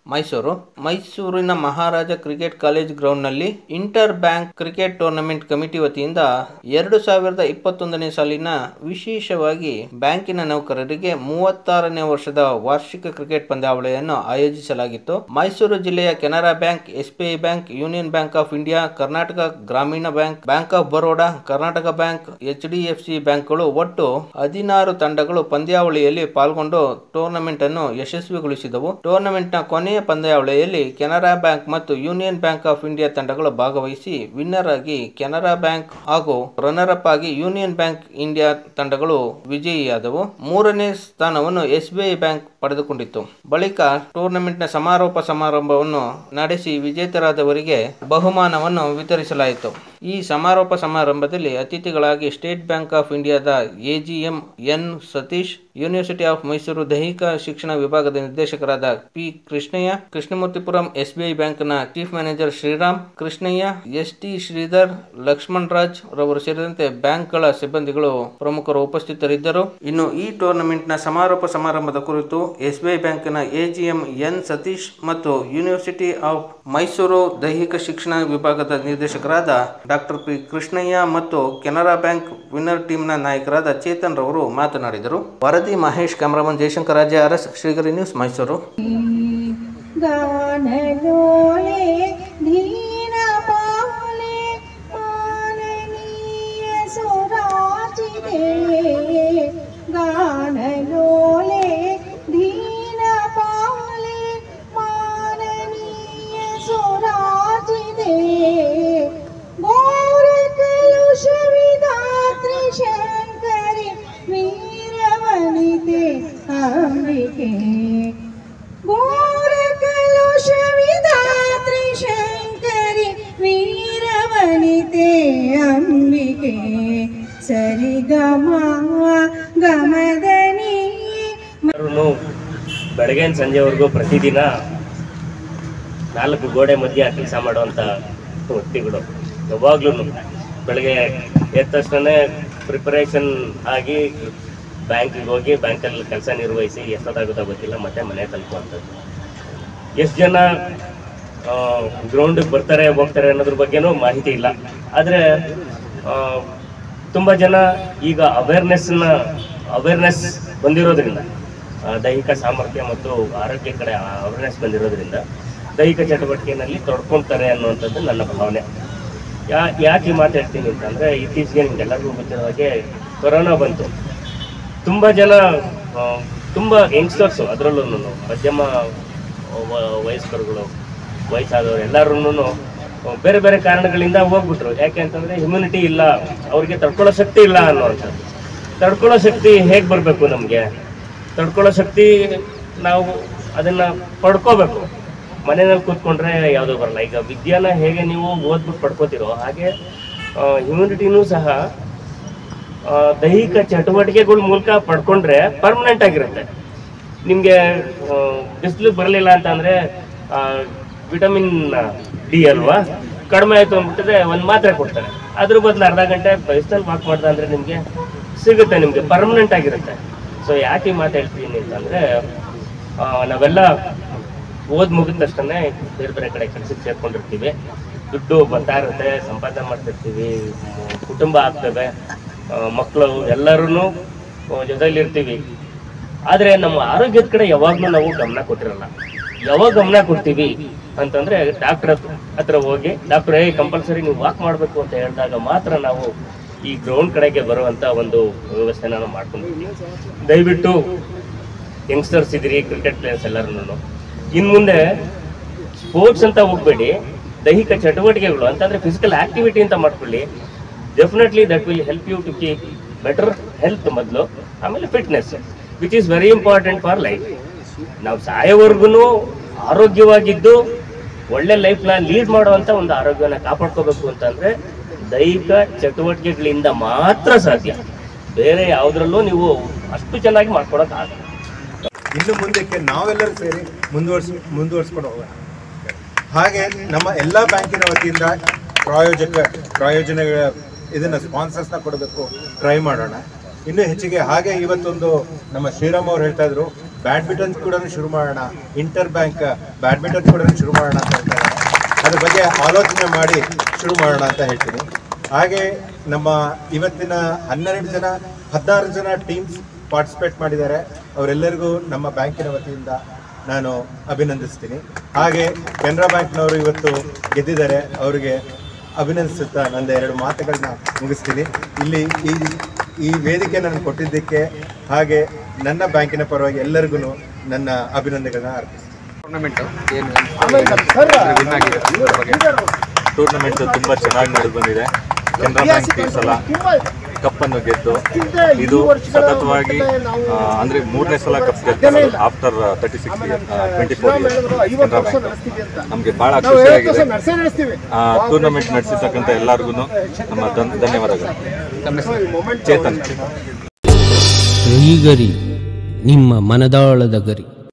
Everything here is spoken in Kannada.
ಮೈಸೂರು ಮೈಸೂರಿನ ಮಹಾರಾಜ ಕ್ರಿಕೆಟ್ ಕಾಲೇಜ್ ಗ್ರೌಂಡ್ನಲ್ಲಿ inter bank cricket tournament committee ವತಿಯಿಂದ ಎರಡು ಸಾವಿರದ ಇಪ್ಪತ್ತೊಂದನೇ ಸಾಲಿನ ವಿಶೇಷವಾಗಿ ಬ್ಯಾಂಕಿನ ನೌಕರರಿಗೆ ಮೂವತ್ತಾರನೇ ವರ್ಷದ ವಾರ್ಷಿಕ ಕ್ರಿಕೆಟ್ ಪಂದ್ಯಾವಳಿಯನ್ನು ಆಯೋಜಿಸಲಾಗಿತ್ತು ಮೈಸೂರು ಜಿಲ್ಲೆಯ Canara bank SBI bank union bank of India Karnataka Grameena bank bank of Baroda Karnataka bank H D F C ಬ್ಯಾಂಕ್ಗಳು ಒಟ್ಟು ಹದಿನಾರು ತಂಡಗಳು ಪಂದ್ಯಾವಳಿಯಲ್ಲಿ ಪಾಲ್ಗೊಂಡು ಟೂರ್ನಮೆಂಟ್ ಅನ್ನು ಯಶಸ್ವಿಗೊಳಿಸಿದವು ಟೂರ್ನಮೆಂಟ್ನ ಕೊನೆಯ ಪಂದ್ಯಾವಳಿಯಲ್ಲಿ ಕೆನರಾ ಬ್ಯಾಂಕ್ ಮತ್ತು ಯೂನಿಯನ್ ಬ್ಯಾಂಕ್ ಆಫ್ ಇಂಡಿಯಾ ತಂಡಗಳು ಭಾಗವಹಿಸಿ ವಿನ್ನರ್ ಆಗಿ ಕೆನರಾ ಬ್ಯಾಂಕ್ ಹಾಗೂ ರನ್ನರ್ ಅಪ್ ಆಗಿ ಯೂನಿಯನ್ ಬ್ಯಾಂಕ್ ಇಂಡಿಯಾ ತಂಡಗಳು ವಿಜಯಿಯಾದವು ಮೂರನೇ ಸ್ಥಾನವನ್ನು ಎಸ್ಬಿಐ ಬ್ಯಾಂಕ್ ಪಡೆದುಕೊಂಡಿತ್ತು ಬಳಿಕ ಟೂರ್ನಮೆಂಟ್ನ ಸಮಾರೋಪ ಸಮಾರಂಭವನ್ನು ನಡೆಸಿ ವಿಜೇತರಾದವರಿಗೆ ಬಹುಮಾನವನ್ನು ವಿತರಿಸಲಾಯಿತು ಈ ಸಮಾರೋಪ ಸಮಾರಂಭದಲ್ಲಿ ಅತಿಥಿಗಳಾಗಿ ಸ್ಟೇಟ್ ಬ್ಯಾಂಕ್ ಆಫ್ ಇಂಡಿಯಾದ AGM N Satish university of Mysuru ದೈಹಿಕ ಶಿಕ್ಷಣ ವಿಭಾಗದ ನಿರ್ದೇಶಕರಾದ ಪಿ ಕೃಷ್ಣಯ್ಯ ಕೃಷ್ಣಮೂರ್ತಿಪುರಂ ಎಸ್ಬಿಐ ಬ್ಯಾಂಕ್ನ chief manager Sriram Krishnaiah S T Sridhar Lakshman Raj ರವರು ಸೇರಿದಂತೆ ಬ್ಯಾಂಕ್ಗಳ ಸಿಬ್ಬಂದಿಗಳು ಪ್ರಮುಖರು ಉಪಸ್ಥಿತರಿದ್ದರು ಇನ್ನು ಈ ಟೂರ್ನಮೆಂಟ್ನ ಸಮಾರೋಪ ಸಮಾರಂಭದ ಕುರಿತು ಎಸ್ಬಿಐ ಬ್ಯಾಂಕ್ನ ಎಜಿಎಂ ಎನ್ ಸತೀಶ್ ಮತ್ತು ಯೂನಿವರ್ಸಿಟಿ ಆಫ್ ಮೈಸೂರು ದೈಹಿಕ ಶಿಕ್ಷಣ ವಿಭಾಗದ ನಿರ್ದೇಶಕರಾದ ಡಾಕ್ಟರ್ ಪಿ ಕೃಷ್ಣಯ್ಯ ಮತ್ತು ಕೆನರಾ ಬ್ಯಾಂಕ್ ವಿನ್ನರ್ ಟೀಮ್ನ ನಾಯಕರಾದ ಚೇತನ್ ರವರು ಮಾತನಾಡಿದರು ವರದಿ ಮಹೇಶ್ ಕ್ಯಾಮರಾಮನ್ ಜಯಶಂಕರ್ ರಾಜ ಅರಸ್ ಶ್ರೀಗರಿ ನ್ಯೂಸ್ ಮೈಸೂರು गानलोले दीनबाहुले माननीय सुराजिते गानलोले दीनबाहुले माननीय सुराजिते गौरकलुषविधात्रि शङ्करि वीरवनिते अम्बिके ಘೋರಕಲುಷವಿಧಾತ್ರಿ ಶಂಕರಿ ವೀರವನಿತೆ ಅಂಬಿಕೆ ಸರಿಗಮ ಗಮದನಿ ಎಲ್ಲರೂ ಬೆಳಗಿನ ಸಂಜೆವರೆಗೂ ಪ್ರತಿದಿನ ನಾಲ್ಕು ಗೋಡೆ ಮಧ್ಯೆ ಕೆಲಸ ಮಾಡುವಂಥ ವ್ಯಕ್ತಿಗಳು ಯಾವಾಗ್ಲೂ ಬೆಳಗ್ಗೆ ಎದ್ದ ತಕ್ಷಣ ಪ್ರಿಪರೇಷನ್ ಆಗಿ ಬ್ಯಾಂಕಿಗೆ ಹೋಗಿ ಬ್ಯಾಂಕಲ್ಲಿ ಕೆಲಸ ನಿರ್ವಹಿಸಿ ಎಷ್ಟೊತ್ತಾಗುತ್ತೋ ಗೊತ್ತಿಲ್ಲ ಮತ್ತೆ ಮನೆ ತಲುಪುವಂಥದ್ದು ಎಷ್ಟು ಜನ ಗ್ರೌಂಡಿಗೆ ಬರ್ತಾರೆ ಹೋಗ್ತಾರೆ ಅನ್ನೋದ್ರ ಬಗ್ಗೆನೂ ಮಾಹಿತಿ ಇಲ್ಲ ಆದರೆ ತುಂಬ ಜನ ಈಗ ಅವೇರ್ನೆಸ್ನ ಅವೇರ್ನೆಸ್ ಬಂದಿರೋದ್ರಿಂದ ಆ, ದೈಹಿಕ ಸಾಮರ್ಥ್ಯ ಮತ್ತು ಆರೋಗ್ಯ ಕಡೆ ಅವೇರ್ನೆಸ್ ಬಂದಿರೋದ್ರಿಂದ ದೈಹಿಕ ಚಟುವಟಿಕೆಯಲ್ಲಿ ತೊಡ್ಕೊಳ್ತಾರೆ ಅನ್ನುವಂಥದ್ದು ನನ್ನ ಭಾವನೆ ಯಾ ಯಾಕೆ ಈ ಮಾತು ಹೇಳ್ತೀನಿ ಅಂತಂದರೆ ಇತ್ತೀಚೆಗೆ ನಿಮ್ಗೆಲ್ಲರಿಗೂ ಗೊತ್ತಿರೋ ಹಾಗೆ ಕೊರೋನಾ ಬಂತು ತುಂಬ ಜನ ಆ, ತುಂಬ ಯಂಗ್ಸ್ಟರ್ಸು ಅದರಲ್ಲೂ ಮಧ್ಯಮ ವ- ವಯಸ್ಕರುಗಳು ವಯಸ್ಸಾದವರು ಎಲ್ಲರೂ ಬೇರೆ ಬೇರೆ ಕಾರಣಗಳಿಂದ ಹೋಗ್ಬಿಟ್ರು ಯಾಕೆ ಅಂತಂದರೆ ಇಮ್ಯುನಿಟಿ ಇಲ್ಲ ಅವ್ರಿಗೆ ತಡ್ಕೊಳ್ಳೋ ಶಕ್ತಿ ಇಲ್ಲ ಅನ್ನುವಂಥದ್ದು ತಡ್ಕೊಳ್ಳೋ ಶಕ್ತಿ ಹೇಗೆ ಬರಬೇಕು ನಮಗೆ ತಡ್ಕೊಳ್ಳೋ ಶಕ್ತಿ ನಾವು ಅದನ್ನು ಪಡ್ಕೋಬೇಕು ಮನೆಯಲ್ಲಿ ಕೂತ್ಕೊಂಡ್ರೆ ಯಾವುದೂ ಬರಲ್ಲ ಈಗ ವಿದ್ಯಾನ ಹೇಗೆ ನೀವು ಓದ್ಬಿಟ್ಟು ಪಡ್ಕೋತಿರೋ ಹಾಗೆ ಇಮ್ಯುನಿಟಿನೂ ಸಹ ಆ, ದೈಹಿಕ ಚಟುವಟಿಕೆಗಳ ಮೂಲಕ ಪಡ್ಕೊಂಡ್ರೆ ಪರ್ಮನೆಂಟ್ ಆಗಿರುತ್ತೆ ನಿಮಗೆ ಬಿಸಿಲು ಬರಲಿಲ್ಲ ಅಂತಂದರೆ ವಿಟಮಿನ್ ಡಿ ಅಲ್ವಾ ಕಡಿಮೆ ಆಯಿತು ಅಂದ್ಬಿಟ್ಟಿದ್ರೆ ಒಂದು ಮಾತ್ರೆ ಕೊಡ್ತಾರೆ ಅದ್ರ ಬದಲು ಅರ್ಧ ಗಂಟೆ ಬಿಸಿಲಲ್ಲಿ ವಾಕ್ ಮಾಡ್ದೆ ಅಂದರೆ ನಿಮಗೆ ಸಿಗುತ್ತೆ ನಿಮಗೆ ಪರ್ಮನೆಂಟ್ ಆಗಿರುತ್ತೆ ಸೊ ಯಾಕೆ ಈ ಮಾತು ಹೇಳ್ತೀನಿ ಅಂತಂದರೆ ನಾವೆಲ್ಲ ಓದ್ ಮುಗಿದ ತಕ್ಷಣ ಬೇರೆ ಬೇರೆ ಕಡೆ ಕೆಲಸಕ್ಕೆ ಸೇರ್ಕೊಂಡಿರ್ತೀವಿ ದುಡ್ಡು ಬರ್ತಾ ಇರುತ್ತೆ ಸಂಪಾದನೆ ಮಾಡ್ತಿರ್ತೀವಿ ಮ್, ಕುಟುಂಬ ಆಗ್ತದೆ ಮಕ್ಕಳು ಎಲ್ಲರೂ ಜೊತೆಲಿರ್ತೀವಿ ಆದರೆ ನಮ್ಮ ಆರೋಗ್ಯದ ಕಡೆ ಯಾವಾಗಲೂ ನಾವು ಗಮನ ಕೊಟ್ಟಿರಲ್ಲ ಯಾವಾಗ ಗಮನ ಕೊಡ್ತೀವಿ ಅಂತಂದ್ರೆ ಡಾಕ್ಟರ್ ಹತ್ರ ಹೋಗಿ ಡಾಕ್ಟರ್ ಏ ಕಂಪಲ್ಸರಿ ನೀವು ವಾಕ್ ಮಾಡಬೇಕು ಅಂತ ಹೇಳಿದಾಗ ಮಾತ್ರ ನಾವು ಈ ಗ್ರೌಂಡ್ ಕಡೆಗೆ ಬರುವಂತ ಒಂದು ವ್ಯವಸ್ಥೆನ ನಾವು ಮಾಡ್ಕೊಂಡಿದ್ದೀವಿ ದಯವಿಟ್ಟು ಯಂಗ್ಸ್ಟರ್ಸ್ ಇದ್ದೀರಿ ಕ್ರಿಕೆಟ್ ಪ್ಲೇಯರ್ಸ್ ಎಲ್ಲರೂ ಇನ್ನು ಮುಂದೆ ಸ್ಪೋರ್ಟ್ಸ್ ಅಂತ ಹೋಗ್ಬೇಡಿ ದೈಹಿಕ ಚಟುವಟಿಕೆಗಳು ಅಂತಂದ್ರೆ ಫಿಸಿಕಲ್ ಆಕ್ಟಿವಿಟಿ ಅಂತ ಮಾಡ್ಕೊಳ್ಳಿ definitely that will help you to keep better health ಮೊದಲು ಆಮೇಲೆ fitness which is very important for life ನಾವು ಸಾಯೋವರೆಗೂ ಆರೋಗ್ಯವಾಗಿದ್ದು ಒಳ್ಳೆ ಲೈಫ್ನ ಲೀಡ್ ಮಾಡುವಂತ ಒಂದು ಆರೋಗ್ಯನ ಕಾಪಾಡ್ಕೋಬೇಕು ಅಂತಂದ್ರೆ ದೈಹಿಕ ಚಟುವಟಿಕೆಗಳಿಂದ ಮಾತ್ರ ಸಾಧ್ಯ ಬೇರೆ ಯಾವುದ್ರಲ್ಲೂ ನೀವು ಅಷ್ಟು ಚೆನ್ನಾಗಿ ಮಾಡ್ಕೊಳಕ್ ಆಗಲ್ಲ ಇನ್ನು ಮುಂದಕ್ಕೆ ನಾವೆಲ್ಲರೂ ಸೇರಿ ಮುಂದುವರ್ಸ್ ಮುಂದುವರ್ಸ್ಕೊಂಡು ಹೋಗೋಣ ಹಾಗೆ ನಮ್ಮ ಎಲ್ಲ ಬ್ಯಾಂಕಿನ ವತಿಯಿಂದ ಪ್ರಾಯೋಜಕ ಪ್ರಾಯೋಜನೆಗಳ ಇದನ್ನ ಸ್ಪಾನ್ಸರ್ಸ್ನ ಕೊಡಬೇಕು ಟ್ರೈ ಮಾಡೋಣ ಇನ್ನೂ ಹೆಚ್ಚಿಗೆ ಹಾಗೆ ಇವತ್ತೊಂದು ನಮ್ಮ ಶ್ರೀರಾಮ್ ಅವ್ರು ಹೇಳ್ತಾ ಇದ್ರು ಬ್ಯಾಡ್ಮಿಂಟನ್ ಕೂಡ ಶುರು ಮಾಡೋಣ ಇಂಟರ್ ಬ್ಯಾಂಕ್ ಬ್ಯಾಡ್ಮಿಂಟನ್ ಕೂಡ ಶುರು ಮಾಡೋಣ ಅಂತ ಹೇಳ್ತಾರೆ ಅದ್ರ ಬಗ್ಗೆ ಆಲೋಚನೆ ಮಾಡಿ ಶುರು ಮಾಡೋಣ ಅಂತ ಹೇಳ್ತೀನಿ ಹಾಗೆ ನಮ್ಮ ಇವತ್ತಿನ ಹನ್ನೆರಡು ಜನ ಹದಿನಾರು ಜನ ಟೀಮ್ಸ್ ಪಾರ್ಟಿಸಿಪೇಟ್ ಮಾಡಿದ್ದಾರೆ ಅವರೆಲ್ಲರಿಗೂ ನಮ್ಮ ಬ್ಯಾಂಕಿನ ವತಿಯಿಂದ ನಾನು ಅಭಿನಂದಿಸ್ತೀನಿ ಹಾಗೆ ಕೆನರಾ ಬ್ಯಾಂಕ್ನವರು ಇವತ್ತು ಗೆದ್ದಿದ್ದಾರೆ ಅವರಿಗೆ ಅಭಿನಂದಿಸುತ್ತಾ ನನ್ನ ಎರಡು ಮಾತುಗಳನ್ನ ಮುಗಿಸ್ತೀನಿ ಇಲ್ಲಿ ಈ ಈ ವೇದಿಕೆ ನಾನು ಕೊಟ್ಟಿದ್ದಕ್ಕೆ ಹಾಗೆ ನನ್ನ ಬ್ಯಾಂಕಿನ ಪರವಾಗಿ ಎಲ್ಲರಿಗೂ ನನ್ನ ಅಭಿನಂದನೆಗಳನ್ನ ಅರ್ಪಿಸ್ತೀನಿ ಟೂರ್ನಮೆಂಟ್ ಏನು ವಿನ್ ಆಗಿದೆ ಅದ್ರ ಬಗ್ಗೆ ಟೂರ್ನಮೆಂಟ್ ತುಂಬಾ ಚೆನ್ನಾಗಿ ನಡೆದು ಬಂದಿದೆ ಕೆನರಾ ಬ್ಯಾಂಕ್ ಈ ಸಲ ಕಪ್ ಅನ್ನು ಗೆದ್ದು ಇದು ಸತತವಾಗಿ ಆ, ಅಂದ್ರೆ ಮೂರನೇ ಸಲ ಕಪ್ ಗೆದ್ದು after thirty six twenty four Canara bank ನಮಗೆ ಬಹಳ ಖುಷಿಯಾಗಿದೆ ಆ ಟೂರ್ನಮೆಂಟ್ ನಡೆಸಿರ್ತಕ್ಕಂಥ ಎಲ್ಲರಿಗೂ ನಮ್ಮ ಧನ್- ಧನ್ಯವಾದಗಳು ತಮ್ಮ ಹೆಸರು? ಚೇತನ್ ಗರಿ ನಿಮ್ಮ ಮನದಾಳದ ಗರಿ